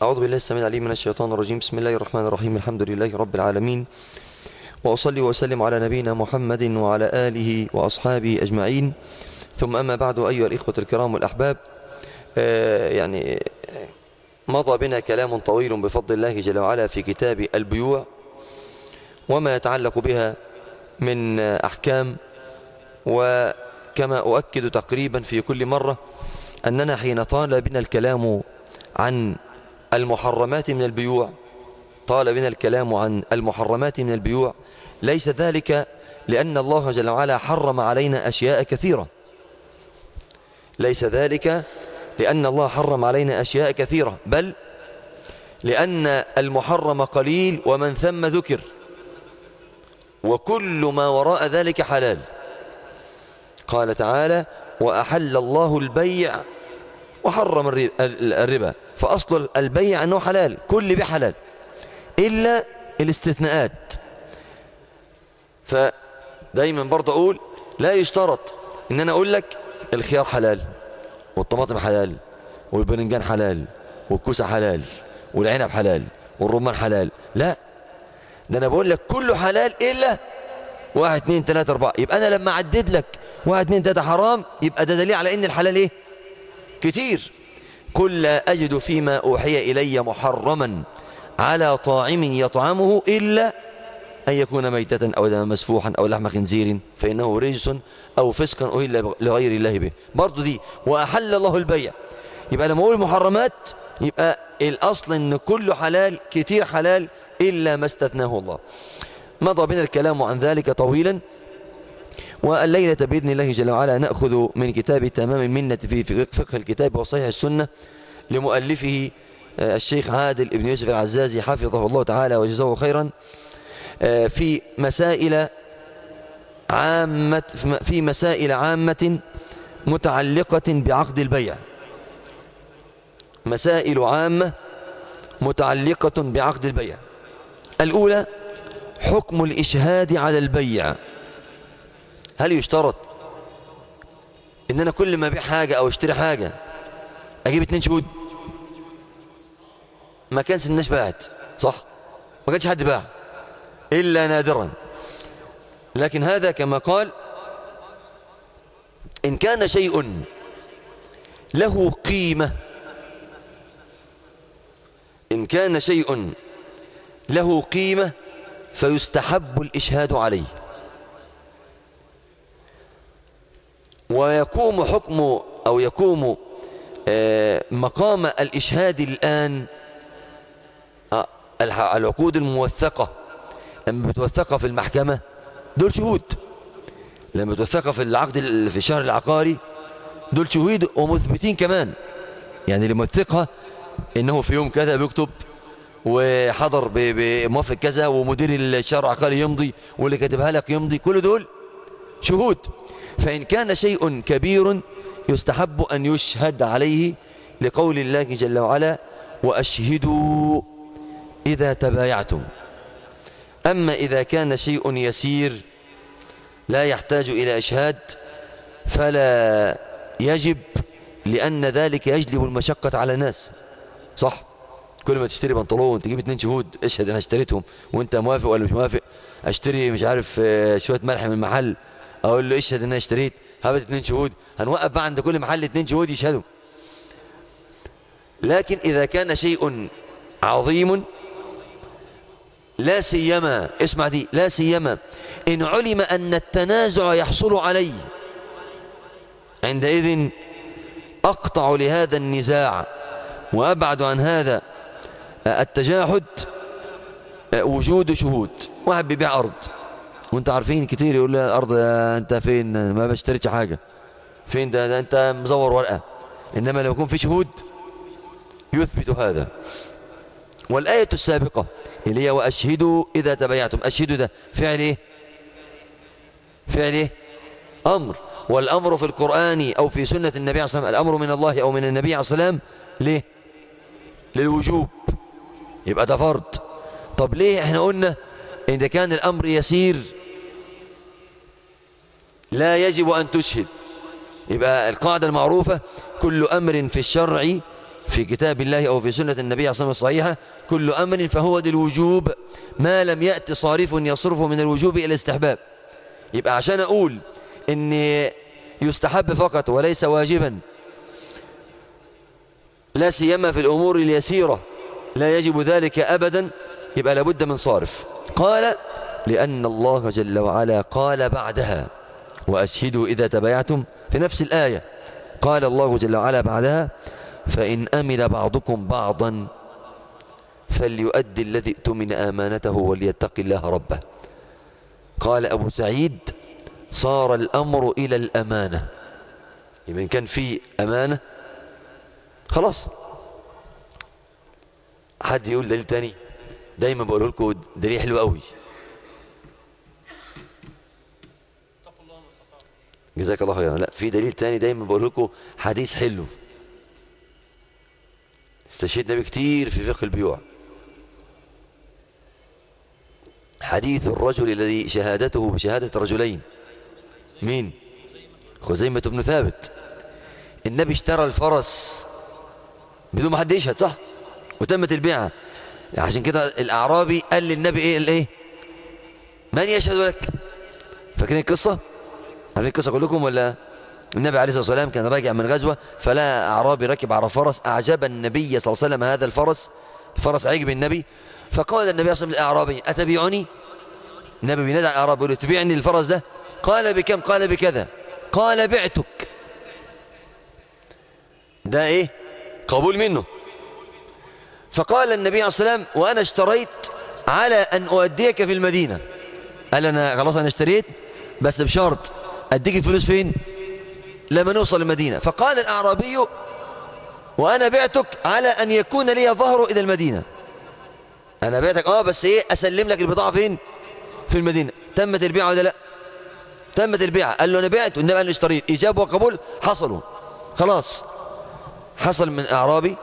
أعوذ بالله السميع العليم من الشيطان الرجيم بسم الله الرحمن الرحيم الحمد لله رب العالمين وأصلي وأسلم على نبينا محمد وعلى آله وأصحابه أجمعين ثم أما بعد أيها الإخوة الكرام والأحباب آه يعني مضى بنا كلام طويل بفضل الله جل وعلا في كتاب البيوع وما يتعلق بها من أحكام وكما أؤكد تقريبا في كل مرة أننا حين طال بنا الكلام عن المحرمات من البيوع طال بنا الكلام عن المحرمات من البيوع ليس ذلك لأن الله جل وعلا حرم علينا أشياء كثيرة ليس ذلك لأن الله حرم علينا أشياء كثيرة بل لأن المحرم قليل ومن ثم ذكر وكل ما وراء ذلك حلال قال تعالى وأحل الله البيع وحرم الربا فأصل البيع أنه حلال كل بيع حلال إلا الاستثناءات فدايما برضه أقول لا يشترط إن أنا أقول لك الخيار حلال والطماطم حلال والبرنجان حلال والكوسة حلال والعنب حلال والرمان حلال لا ده أنا بقول لك كله حلال إلا واحد اثنين ثلاثة أربعة يبقى أنا لما عدد لك واحد اثنين ثلاثة حرام يبقى ده دليل على إن الحلال إيه كتير قل لا أجد فيما أوحي إلي محرما على طاعم يطعمه إلا أن يكون ميتة أو دما مسفوحا أو لحم خنزير فإنه رجس أو فسقا أهل لغير الله به برضو دي وأحل الله البيع يبقى لما أقول محرمات يبقى الأصل أن كله حلال كتير حلال إلا ما استثناه الله مضى بنا الكلام عن ذلك طويلا والليلة بإذن الله جل وعلا نأخذ من كتاب تمام المنة في فقه الكتاب وصحيح السنة لمؤلفه الشيخ عادل ابن يوسف العزازي حفظه الله تعالى وجزاه خيرا في مسائل عامة في مسائل عامة متعلقة بعقد البيع مسائل عامة متعلقة بعقد البيع الأولى حكم الإشهاد على البيع هل يشترط ان انا كل ما ابيع حاجة او اشتري حاجة اجيب اتنين شهود ما كانش الناس باعت صح ما كانش حد باع الا نادرا لكن هذا كما قال ان كان شيء له قيمة ان كان شيء له قيمة فيستحب الاشهاد عليه ويقوم حكم أو يقوم مقام الإشهاد الآن العقود الموثقة لما بتوثقها في المحكمة دول شهود لما بتوثقها في العقد في الشهر العقاري دول شهود ومثبتين كمان يعني اللي موثقها انه في يوم كذا بيكتب وحضر بموافق كذا ومدير الشهر العقاري يمضي واللي كاتبها لك يمضي كل دول شهود فإن كان شيء كبير يستحب أن يشهد عليه لقول الله جل وعلا وأشهدوا إذا تبايعتم أما إذا كان شيء يسير لا يحتاج إلى إشهاد فلا يجب لأن ذلك يجلب المشقة على الناس صح كل ما تشتري بنطلون تجيب اتنين شهود اشهد انا اشتريتهم وانت موافق ولا مش موافق اشتري مش عارف شويه ملح من محل اقول له اشهد ان انا اشتريت هبت اتنين شهود هنوقف بقى عند كل محل اتنين شهود يشهدوا لكن اذا كان شيء عظيم لا سيما اسمع دي لا سيما ان علم ان التنازع يحصل عليه عندئذ اقطع لهذا النزاع وابعد عن هذا التجاحد وجود شهود واحد بيبيع ارض وانت عارفين كتير يقول لي الارض انت فين ما بشتريتش حاجه فين ده, ده انت مزور ورقه انما لو يكون في شهود يثبت هذا والايه السابقه اللي هي واشهدوا اذا تبايعتم اشهدوا ده فعل ايه فعل ايه امر والامر في القران او في سنه النبي صلى الله عليه وسلم الامر من الله او من النبي عليه الصلاه والسلام ليه للوجوب يبقى ده فرض طب ليه احنا قلنا إذا كان الأمر يسير لا يجب أن تشهد يبقى القاعدة المعروفة كل أمر في الشرع في كتاب الله أو في سنة النبي عليه الصلاة والسلام الصحيحة كل أمر فهو للوجوب ما لم يأت صارف يصرفه من الوجوب إلى الاستحباب يبقى عشان أقول إن يستحب فقط وليس واجبا لا سيما في الأمور اليسيرة لا يجب ذلك أبدا يبقى لابد من صارف قال لأن الله جل وعلا قال بعدها وأشهدوا إذا تبايعتم في نفس الآية قال الله جل وعلا بعدها فإن أمن بعضكم بعضا فليؤدي الذي اؤتمن آمانته وليتق الله ربه قال أبو سعيد صار الأمر إلى الأمانة يبقى كان في أمانة خلاص حد يقول دليل تاني دايما بقول لكم دليل حلو قوي جزاك الله خيرا لا في دليل تاني دايما بقول لكم حديث حلو استشهدنا به كتير في فقه البيوع حديث الرجل الذي شهادته بشهادة رجلين مين خزيمة بن ثابت النبي اشترى الفرس بدون ما حد يشهد صح وتمت البيعة عشان كده الأعرابي قال للنبي ايه الايه من يشهد لك فاكرين القصة عارفين القصة كلكم ولا النبي عليه الصلاة والسلام كان راجع من غزوة فلا أعرابي ركب على فرس أعجب النبي صلى الله عليه وسلم هذا الفرس الفرس عجب النبي فقال النبي صلى الله عليه وسلم للأعرابي أتبيعني النبي بينادى على الأعرابي يقول له تبيعني الفرس ده قال بكم قال بكذا قال بعتك ده ايه قبول منه فقال النبي عليه الصلاة والسلام وأنا اشتريت على أن أؤديك في المدينة قال أنا خلاص أنا اشتريت بس بشرط أديك الفلوس فين لما نوصل المدينة فقال الأعرابي وأنا بعتك على أن يكون لي ظهر إلى المدينة أنا بعتك آه بس إيه أسلم لك البضاعة فين في المدينة تمت البيعة ولا لا تمت البيعة قال له أنا بعت والنبي قال له اشتريت إيجاب وقبول حصلوا خلاص حصل من أعرابي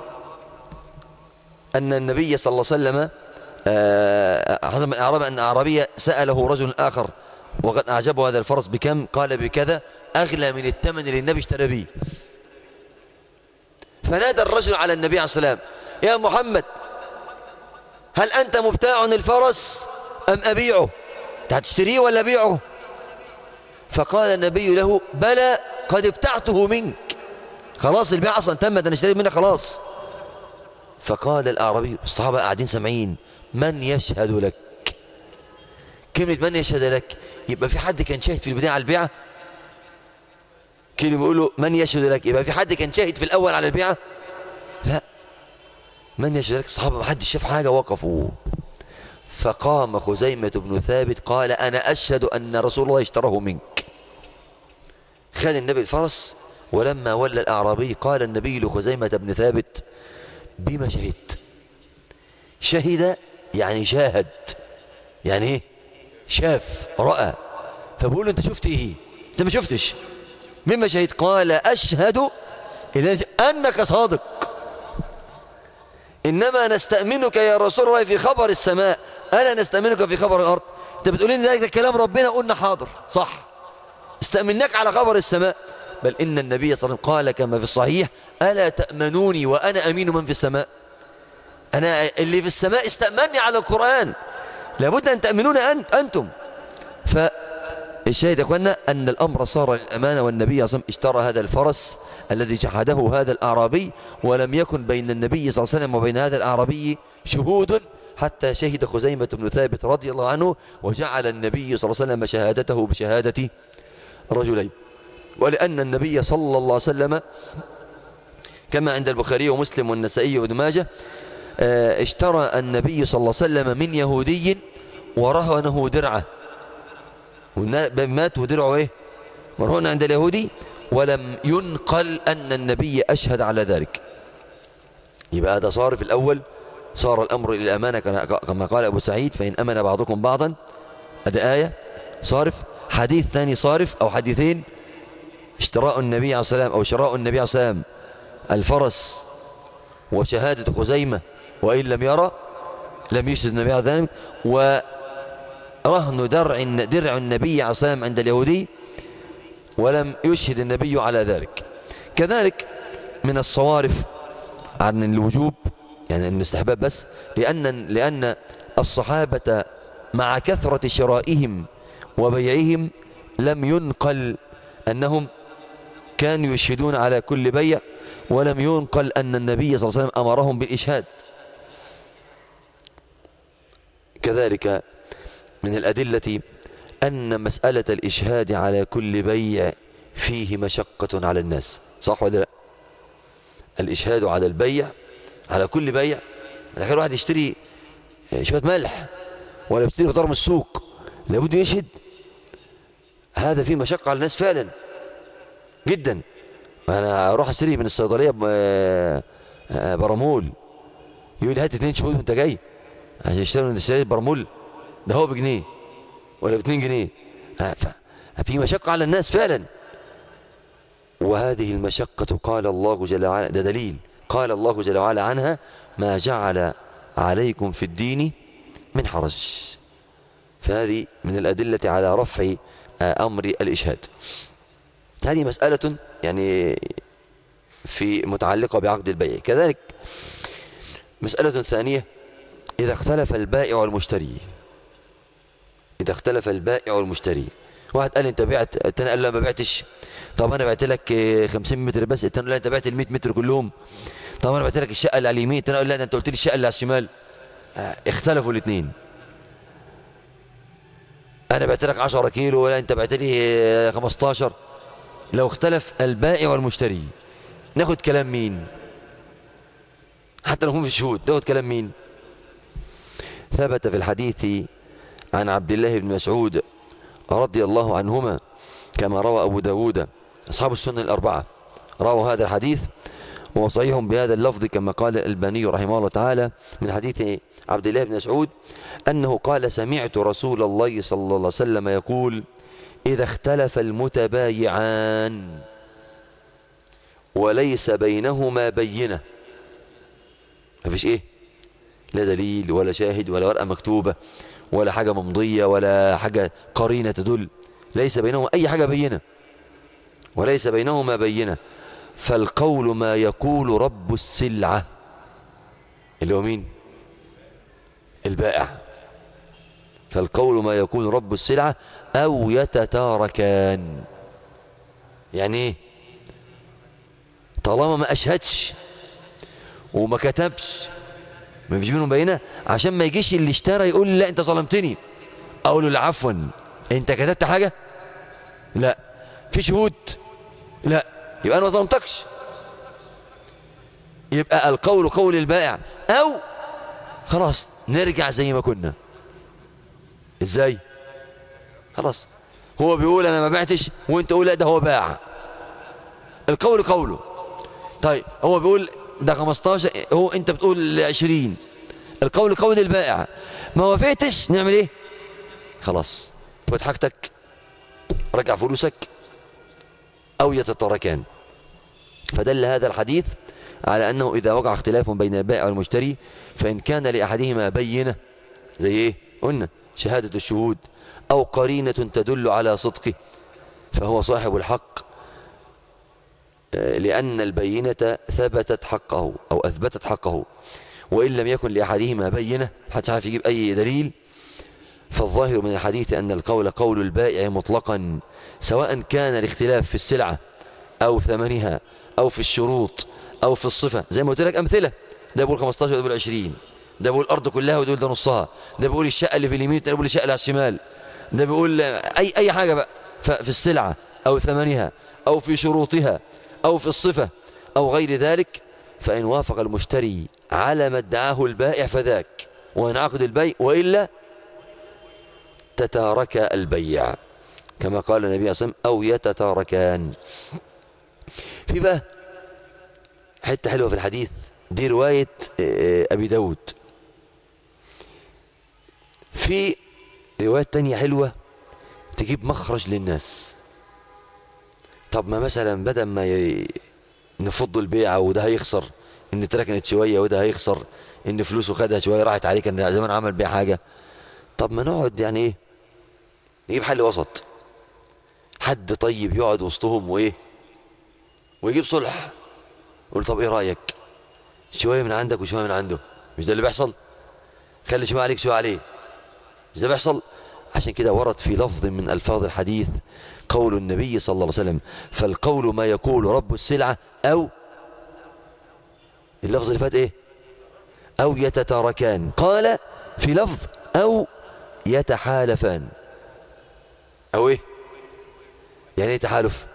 أن النبي صلى الله عليه وسلم آه، حصل من أعرابي أن أعرابية سأله رجل آخر وقد أعجبه هذا الفرس بكم قال بكذا أغلى من الثمن اللي النبي اشترى به فنادى الرجل على النبي عليه السلام يا محمد هل أنت مبتاع الفرس أم أبيعه هتشتريه ولا أبيعه فقال النبي له بلى قد ابتعته منك خلاص البيع أصلا تمت أنا اشتريت منك خلاص فقال الأعرابي الصحابة قاعدين سامعين من يشهد لك كلمة من يشهد لك يبقى في حد كان شاهد في البداية على البيعة كلمة بيقولوا من يشهد لك يبقى في حد كان شاهد في الأول على البيعة لا من يشهد لك الصحابة ما حدش شاف حاجة وقفوا فقام خزيمة بن ثابت قال أنا أشهد أن رسول الله اشتراه منك خد النبي الفرس ولما ولى الأعرابي قال النبي لخزيمة بن ثابت بما شهدت شهد يعني شاهد يعني ايه شاف رأى فبقول له انت شفت ايه انت ما شفتش مما شهد قال اشهد انك صادق انما نستأمنك يا رسول الله في خبر السماء الا نستأمنك في خبر الارض انت بتقول لي ده كلام ربنا قلنا حاضر صح استأمناك على خبر السماء بل إن النبي صلى الله عليه وسلم قال كما في الصحيح ألا تأمنوني وأنا أمين من في السماء أنا اللي في السماء استأمني على القرآن لابد أن تأمنون أنت أنتم فالشاهد يا أخوانا أن الأمر صار للأمانة والنبي صلى الله عليه وسلم اشترى هذا الفرس الذي جحده هذا الأعرابي ولم يكن بين النبي صلى الله عليه وسلم وبين هذا الأعرابي شهود حتى شهد خزيمة بن ثابت رضي الله عنه وجعل النبي صلى الله عليه وسلم شهادته بشهادة رجلين ولأن النبي صلى الله عليه وسلم كما عند البخاري ومسلم والنسائي وابن ماجه آه، اشترى النبي صلى الله عليه وسلم من يهودي ورهنه درعه مات ودرعه ايه مرهون عند اليهودي ولم ينقل أن النبي أشهد على ذلك يبقى هذا صار في الأول صار الأمر إلى الأمانة كما قال أبو سعيد فإن أمن بعضكم بعضا هذا آية صارف حديث ثاني صارف أو حديثين اشتراء النبي عليه السلام أو شراء النبي عليه السلام الفرس وشهادة خزيمة وإن لم يرى لم يشهد النبي عليه ذلك ورهن درع درع النبي عليه السلام عند اليهودي ولم يشهد النبي على ذلك كذلك من الصوارف عن الوجوب يعني أن استحباب بس لأن لأن الصحابة مع كثرة شرائهم وبيعهم لم ينقل أنهم كانوا يشهدون على كل بيع ولم ينقل أن النبي صلى الله عليه وسلم أمرهم بالإشهاد كذلك من الأدلة أن مسألة الإشهاد على كل بيع فيه مشقة على الناس صح ولا لا الإشهاد على البيع على كل بيع الأخير واحد يشتري شوية ملح ولا بيشتري خضار من السوق لابد يشهد هذا فيه مشقة على الناس فعلا جدا انا اروح اشتري من الصيدليه برامول يقول لي هات اتنين شهود وانت جاي عشان يشتري من الصيدليه برامول ده هو بجنيه ولا باتنين جنيه في مشقه على الناس فعلا وهذه المشقه قال الله جل وعلا ده دليل قال الله جل وعلا عنها ما جعل عليكم في الدين من حرج فهذه من الادله على رفع امر الاشهاد هذه مسألة يعني في متعلقة بعقد البيع كذلك مسألة ثانية إذا اختلف البائع والمشتري إذا اختلف البائع والمشتري واحد قال أنت بعت الثاني قال لا ما بعتش طب أنا بعت لك 50 متر بس الثاني لا أنت بعت ال 100 متر كلهم طب أنا بعت لك الشقة اللي على اليمين الثاني قال لا أنت قلت لي الشقة اللي على الشمال اختلفوا الاثنين أنا بعت لك 10 كيلو ولا أنت بعت لي 15 لو اختلف البائع والمشتري ناخد كلام مين حتى لو هم في الشهود ناخد كلام مين ثبت في الحديث عن عبد الله بن مسعود رضي الله عنهما كما روى أبو داود أصحاب السنة الأربعة رووا هذا الحديث وهو صحيح بهذا اللفظ كما قال الألباني رحمه الله تعالى من حديث عبد الله بن مسعود أنه قال سمعت رسول الله صلى الله عليه وسلم يقول إذا اختلف المتبايعان وليس بينهما بينة ما فيش إيه لا دليل ولا شاهد ولا ورقة مكتوبة ولا حاجة ممضية ولا حاجة قرينة تدل ليس بينهما أي حاجة بينة وليس بينهما بينة فالقول ما يقول رب السلعة اللي هو مين البائع فالقول ما يكون رب السلعة أو يتتاركان يعني ايه طالما ما أشهدش وما كتبش ما فيش بينهم بينة عشان ما يجيش اللي اشترى يقول لي لا انت ظلمتني اقول له لا عفوا انت كتبت حاجة لا في شهود لا يبقى انا ما ظلمتكش يبقى القول قول البائع او خلاص نرجع زي ما كنا ازاي خلاص هو بيقول انا ما بعتش وانت تقول لا ده هو باع القول قوله طيب هو بيقول ده 15 هو انت بتقول 20 القول قول البائع ما وافقتش نعمل ايه خلاص فوت حاجتك رجع فلوسك او يتتركان فدل هذا الحديث على انه اذا وقع اختلاف بين البائع والمشتري فان كان لاحدهما بينه زي ايه قلنا شهاده الشهود او قرينه تدل على صدقه فهو صاحب الحق لأن البينة ثبتت حقه أو أثبتت حقه وإن لم يكن لأحدهما بينة حتى عارف يجيب أي دليل فالظاهر من الحديث أن القول قول البائع مطلقا سواء كان الاختلاف في السلعة أو ثمنها أو في الشروط أو في الصفة زي ما قلت لك أمثلة ده بيقول 15 وده بيقول 20 ده بيقول الأرض كلها وده ده نصها ده بيقول الشقة اللي في اليمين ده بيقول الشقة اللي على الشمال ده بيقول أي أي حاجة بقى في السلعة أو ثمنها أو في شروطها أو في الصفة أو غير ذلك فإن وافق المشتري على ما ادعاه البائع فذاك وينعقد البيع وإلا تتارك البيع كما قال النبي صلى الله عليه وسلم أو يتتاركان في بقى حتة حلوة في الحديث دي رواية أبي داود في رواية تانية حلوة تجيب مخرج للناس طب ما مثلا بدل ما ي... نفض البيعة وده هيخسر ان اتركنت شوية وده هيخسر ان فلوسه خدها شوية راحت عليك ان زمان عمل بيع حاجة طب ما نقعد يعني ايه نجيب حل وسط حد طيب يقعد وسطهم وايه ويجيب صلح يقول طب ايه رأيك شوية من عندك وشوية من عنده مش ده اللي بيحصل خلي شوية عليك شوية عليه مش ده بيحصل عشان كده ورد في لفظ من ألفاظ الحديث قول النبي صلى الله عليه وسلم فالقول ما يقول رب السلعة أو اللفظ اللي فات إيه أو يتتاركان قال في لفظ أو يتحالفان أو إيه يعني إيه تحالف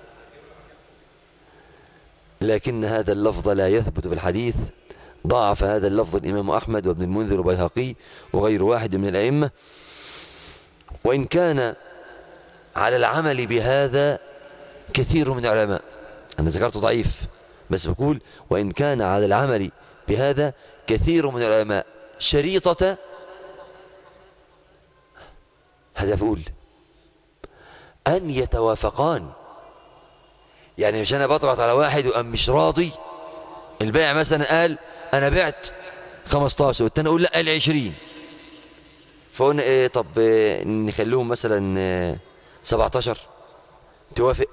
لكن هذا اللفظ لا يثبت في الحديث ضاعف هذا اللفظ الإمام أحمد وابن المنذر وبيهقي وغير واحد من الأئمة وإن كان على العمل بهذا كثير من العلماء أنا ذكرت ضعيف بس بقول وإن كان على العمل بهذا كثير من العلماء شريطة هذا بقول أن يتوافقان يعني مش أنا بضغط على واحد وأم مش راضي البائع مثلا قال أنا بعت 15 والتاني أقول لا قال 20 فقلنا إيه طب إيه نخليهم مثلا إيه 17 توافق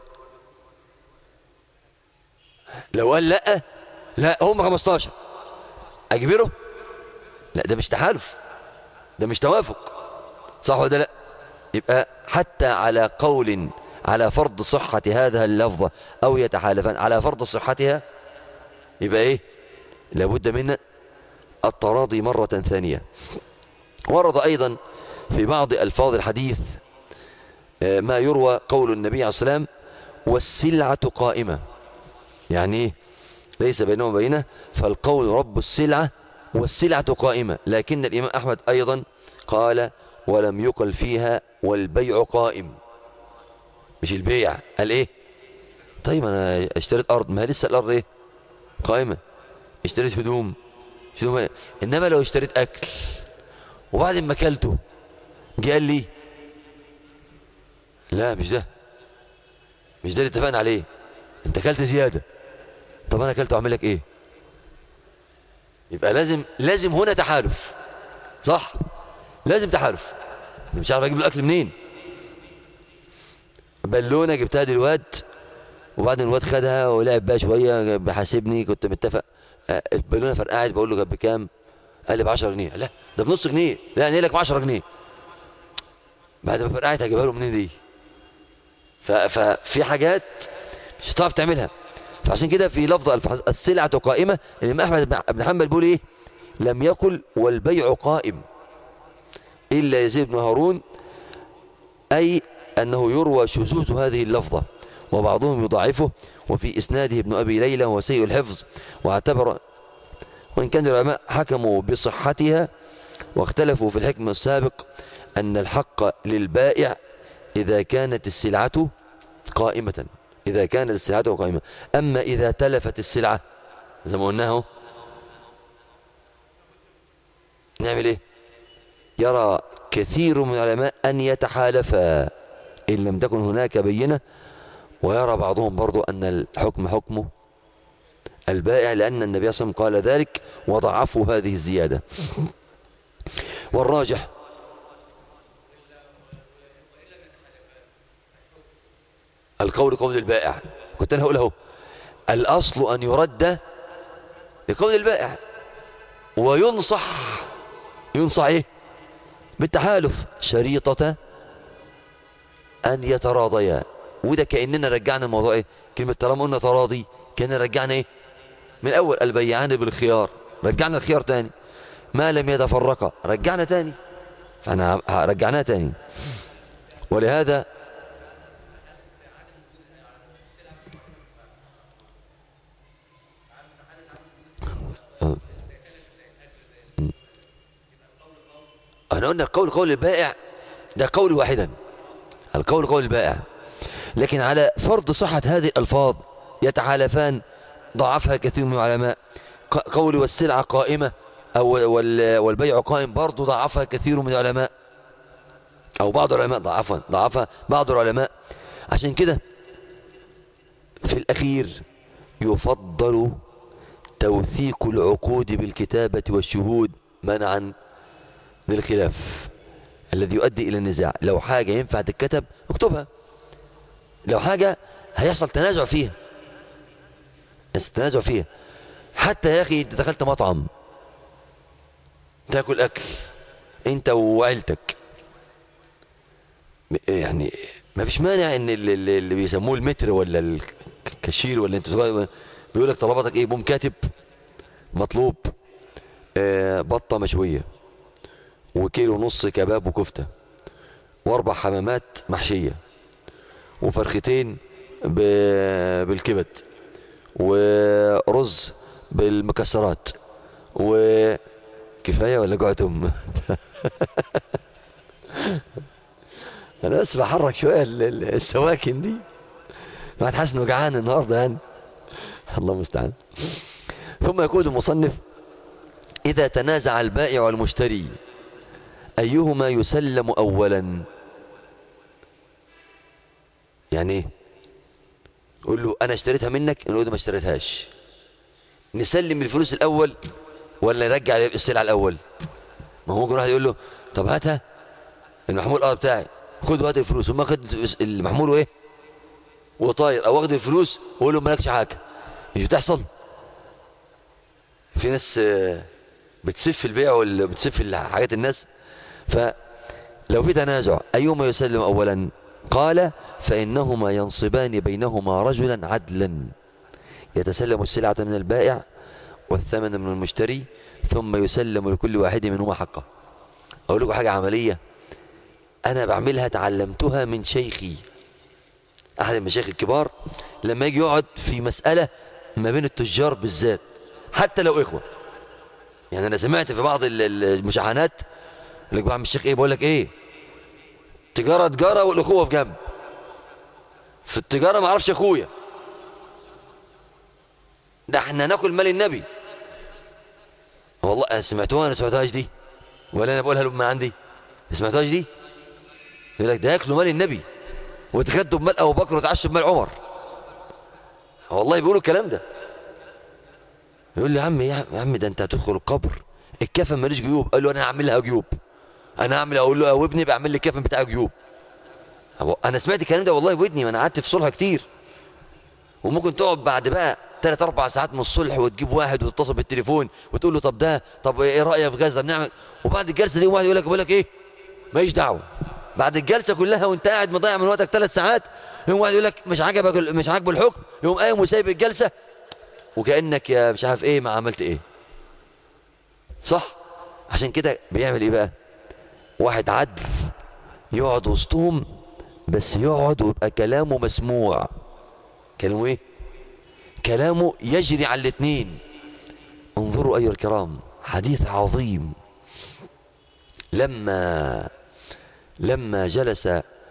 لو قال لا لا هم 15 اجبره لا ده مش تحالف ده مش توافق صح ولا لا يبقى حتى على قول على فرض صحة هذا اللفظة أو يتحالفان على فرض صحتها يبقى إيه لابد من التراضي مرة ثانية ورد أيضا في بعض ألفاظ الحديث ما يروى قول النبي عليه الصلاة والسلام والسلعة قائمة يعني إيه ليس بينه وبينه فالقول رب السلعة والسلعة قائمة لكن الإمام أحمد أيضا قال ولم يقل فيها والبيع قائم مش البيع قال إيه طيب أنا اشتريت أرض ما هي لسه الأرض إيه قائمة اشتريت هدوم هدوم إيه؟ إنما لو اشتريت أكل وبعد ما أكلته جه قال لي لا مش ده مش ده اللي اتفقنا عليه انت اكلت زياده طب انا اكلت اعمل لك ايه يبقى لازم لازم هنا تحالف صح لازم تحالف مش عارف اجيب الاكل منين بالونه جبتها دي الواد وبعدين الواد خدها ولعب بيها شويه بحاسبني كنت متفق بالونه فرقعت بقول له كانت بكام قال لي ب 10 جنيه لا ده بنص جنيه لا انا لك ب 10 جنيه بعد ما فرقعت هجيبها له منين دي ففي حاجات مش هتعرف تعملها فعشان كده في لفظ السلعة قائمة الإمام أحمد بن حنبل بيقول إيه لم يقل والبيع قائم إلا يزيد بن هارون أي أنه يروى شذوذ هذه اللفظة وبعضهم يضاعفه وفي إسناده ابن أبي ليلى وسيء الحفظ واعتبر وإن كان العلماء حكموا بصحتها واختلفوا في الحكم السابق أن الحق للبائع إذا كانت السلعة قائمة إذا كانت السلعة قائمة أما إذا تلفت السلعة زي ما قلناه نعمل إيه يرى كثير من العلماء أن يتحالفا إن لم تكن هناك بينة ويرى بعضهم برضو أن الحكم حكمه البائع لأن النبي صلى الله عليه وسلم قال ذلك وضعفوا هذه الزيادة والراجح القول قول البائع كنت أنا هقول اهو الأصل أن يرد لقول البائع وينصح ينصح إيه بالتحالف شريطة أن يتراضيا وده كأننا رجعنا الموضوع إيه كلمة طالما قلنا تراضي كأننا رجعنا إيه من الأول البيعان بالخيار رجعنا الخيار تاني ما لم يتفرقا رجعنا تاني فاحنا رجعناه تاني ولهذا احنا قلنا القول قول البائع ده قول واحدا القول قول البائع لكن على فرض صحة هذه الألفاظ يتحالفان ضعفها كثير من العلماء قول والسلعة قائمة أو والبيع قائم برضه ضعفها كثير من العلماء أو بعض العلماء ضعفها ضعفها بعض العلماء عشان كده في الأخير يفضل توثيق العقود بالكتابة والشهود منعا للخلاف الذي يؤدي إلى النزاع لو حاجة ينفع تتكتب اكتبها لو حاجة هيحصل تنازع فيها تنازع فيها حتى يا اخي انت دخلت مطعم تاكل اكل انت وعيلتك م- يعني ما فيش مانع ان اللي, اللي اللي بيسموه المتر ولا الكاشير ولا انت تقول- بيقول لك طلباتك ايه بوم كاتب مطلوب آه بطه مشويه وكيلو ونص كباب وكفته واربع حمامات محشيه وفرختين ب- بالكبد ورز بالمكسرات وكفايه ولا جعتم انا بس بحرك شويه ال- ال- السواكن دي الواحد حاسس انه جعان النهارده يعني الله المستعان ثم يقول المصنف اذا تنازع البائع والمشتري ايهما يسلم اولا يعني ايه قول له انا اشتريتها منك نقول له ما اشتريتهاش نسلم الفلوس الاول ولا نرجع السلعه الاول ما هو ممكن واحد يقول له طب هاتها المحمول اه بتاعي خد وهات الفلوس وما خد المحمول وايه وطاير او واخد الفلوس وقول له مالكش حاجه مش بتحصل في ناس آه، بتسف البيع ولا بتسف حاجات الناس فلو في تنازع ايهما يسلم اولا قال فانهما ينصبان بينهما رجلا عدلا يتسلم السلعه من البائع والثمن من المشتري ثم يسلم لكل واحد منهما حقه اقول لكم حاجه عمليه انا بعملها تعلمتها من شيخي احد المشايخ الكبار لما يجي يقعد في مساله ما بين التجار بالذات حتى لو اخوه يعني انا سمعت في بعض ال- ال- المشاحنات يقول لك بعمل الشيخ ايه بقول لك ايه تجاره تجاره والاخوه في جنب في التجاره ما اعرفش اخويا ده احنا ناكل مال النبي والله أنا سمعتوها انا سمعتهاش دي ولا انا بقولها لهم عندي ما سمعتهاش دي يقول لك ده ياكلوا مال النبي ويتغدوا بمال ابو بكر ويتعشوا بمال عمر والله بيقولوا الكلام ده يقول لي يا عم يا عم ده انت هتدخل القبر الكفن ماليش جيوب قال له انا هعمل لها جيوب انا هعمل اقول له يا ابني بعمل لي الكفن بتاعه جيوب هو انا سمعت الكلام ده والله بودني ما انا قعدت في صلح كتير وممكن تقعد بعد بقى ثلاث اربع ساعات من الصلح وتجيب واحد وتتصل بالتليفون وتقول له طب ده طب ايه رايك في كذا بنعمل وبعد الجلسه دي واحد يقول لك بقول لك ايه ماليش دعوه بعد الجلسه كلها وانت قاعد مضيع من وقتك ثلاث ساعات يقوم واحد يقول لك مش عاجبك مش عاجبه الحكم يقوم قايم وسايب الجلسه وكانك يا مش عارف ايه ما عملت ايه صح عشان كده بيعمل ايه بقى واحد عدل يقعد وسطهم بس يقعد ويبقى كلامه مسموع كلامه ايه كلامه يجري على الاثنين انظروا ايها الكرام حديث عظيم لما لما جلس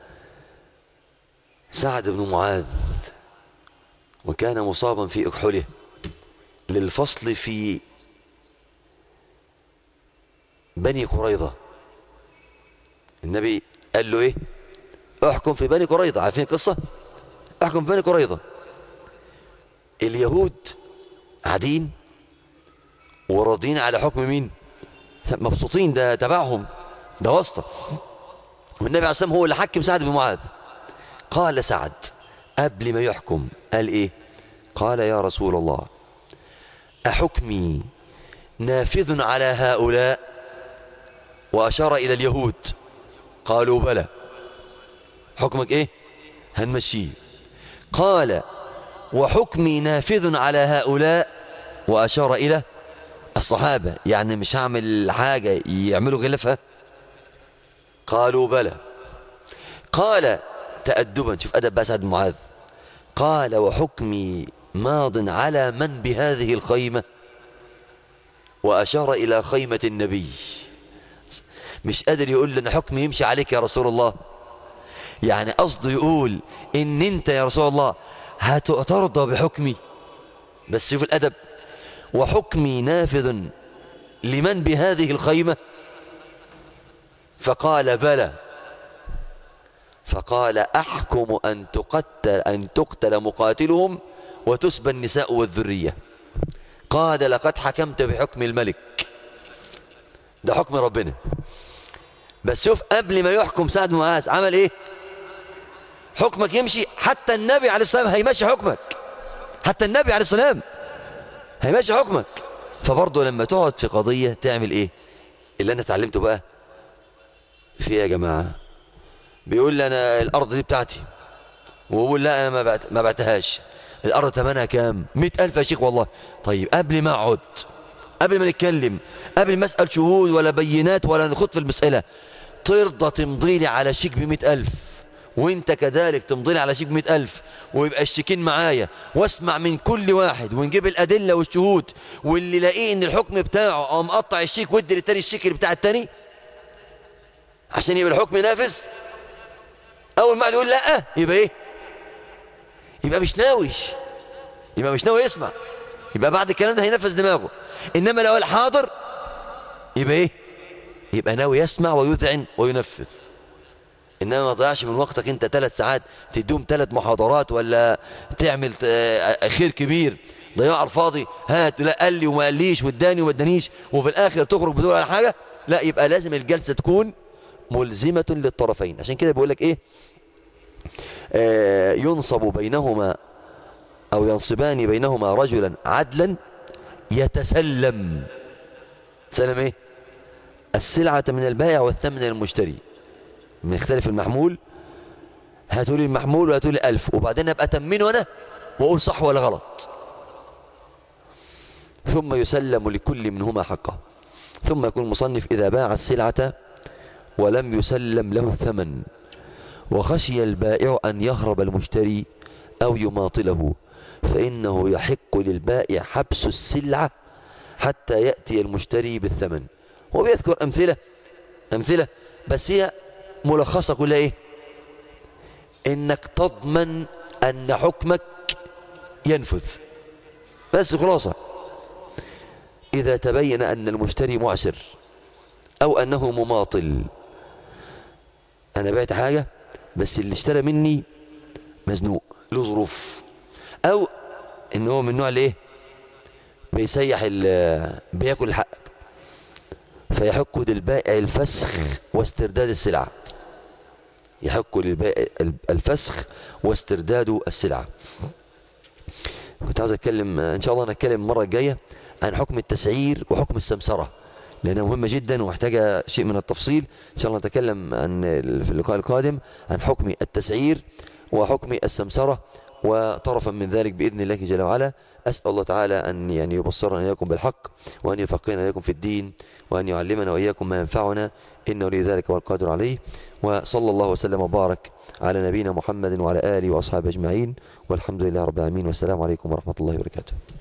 سعد بن معاذ وكان مصابا في اكحله للفصل في بني قريظه النبي قال له ايه احكم في بني قريظه عارفين القصه احكم في بني قريظه اليهود قاعدين وراضين على حكم مين مبسوطين ده تبعهم ده واسطه والنبي عليه الصلاه والسلام هو اللي حكم سعد بن معاذ قال سعد قبل ما يحكم قال ايه قال يا رسول الله أحكمي نافذ على هؤلاء وأشار إلى اليهود قالوا بلى حكمك إيه هنمشيه قال وحكمي نافذ على هؤلاء وأشار إلى الصحابة يعني مش هعمل حاجة يعملوا خلافها قالوا بلى قال تأدبا شوف أدب بقى سعد بن معاذ قال وحكمي ماض على من بهذه الخيمة وأشار إلى خيمة النبي مش قادر يقول لنا حكمي يمشي عليك يا رسول الله يعني قصده يقول إن أنت يا رسول الله هترضى بحكمي بس شوف الأدب وحكمي نافذ لمن بهذه الخيمة فقال بلى فقال أحكم أن تقتل أن تقتل مقاتلهم وتسبى النساء والذرية قال لقد حكمت بحكم الملك ده حكم ربنا بس شوف قبل ما يحكم سعد بن معاذ عمل ايه حكمك يمشي حتى النبي عليه السلام هيمشي حكمك حتى النبي عليه السلام هيمشي حكمك فبرضه لما تقعد في قضية تعمل ايه اللي انا اتعلمته بقى في ايه يا جماعة بيقول لي انا الارض دي بتاعتي وبقول لا انا ما بعت ما بعتهاش الارض ثمنها كام مئة الف يا شيخ والله طيب قبل ما اقعد قبل ما نتكلم قبل ما اسال شهود ولا بينات ولا نخوض في المساله ترضى تمضي لي على شيك بمئة ألف وانت كذلك تمضي لي على شيك بمئة ألف ويبقى الشيكين معايا واسمع من كل واحد ونجيب الأدلة والشهود واللي لاقيه ان الحكم بتاعه او مقطع الشيك ودي للتاني الشيك اللي بتاع التاني عشان يبقى الحكم نافذ اول ما يقول لا يبقى ايه يبقى مش ناوي يبقى مش ناوي يسمع يبقى بعد الكلام ده هينفذ دماغه انما لو الحاضر يبقى ايه يبقى ناوي يسمع ويذعن وينفذ انما ما تضيعش من وقتك انت ثلاث ساعات تدوم ثلاث محاضرات ولا تعمل آه، خير كبير ضياع على الفاضي هات لا قال لي وما قاليش واداني وما ادانيش وفي الاخر تخرج بدون على حاجه لا يبقى لازم الجلسه تكون ملزمه للطرفين عشان كده بيقول لك ايه آه ينصب بينهما او ينصبان بينهما رجلا عدلا يتسلم سلم ايه السلعة من البائع والثمن من المشتري من يختلف المحمول هاتوا لي المحمول وهاتوا لي ألف وبعدين أبقى أتمنه أنا وأقول صح ولا غلط ثم يسلم لكل منهما حقه ثم يكون المصنف إذا باع السلعة ولم يسلم له الثمن وخشي البائع أن يهرب المشتري أو يماطله فإنه يحق للبائع حبس السلعة حتى يأتي المشتري بالثمن هو بيذكر أمثلة أمثلة بس هي ملخصة كلها إيه إنك تضمن أن حكمك ينفذ بس خلاصة إذا تبين أن المشتري معسر أو أنه مماطل أنا بعت حاجة بس اللي اشترى مني مزنوق له ظروف أو إن هو من نوع الإيه بيسيح ال- بياكل حقك فيحق للبائع الفسخ واسترداد السلعة يحق للبائع الفسخ واسترداد السلعة كنت عاوز اتكلم ان شاء الله نتكلم المره الجايه عن حكم التسعير وحكم السمسره لانها مهمه جدا ومحتاجه شيء من التفصيل ان شاء الله نتكلم عن في اللقاء القادم عن حكم التسعير وحكم السمسره وطرفا من ذلك باذن الله جل وعلا اسال الله تعالى ان يعني يبصرنا اياكم بالحق وان يفقهنا اياكم في الدين وان يعلمنا واياكم ما ينفعنا انه لذلك والقادر عليه وصلى الله وسلم وبارك على نبينا محمد وعلى اله واصحابه اجمعين والحمد لله رب العالمين والسلام عليكم ورحمه الله وبركاته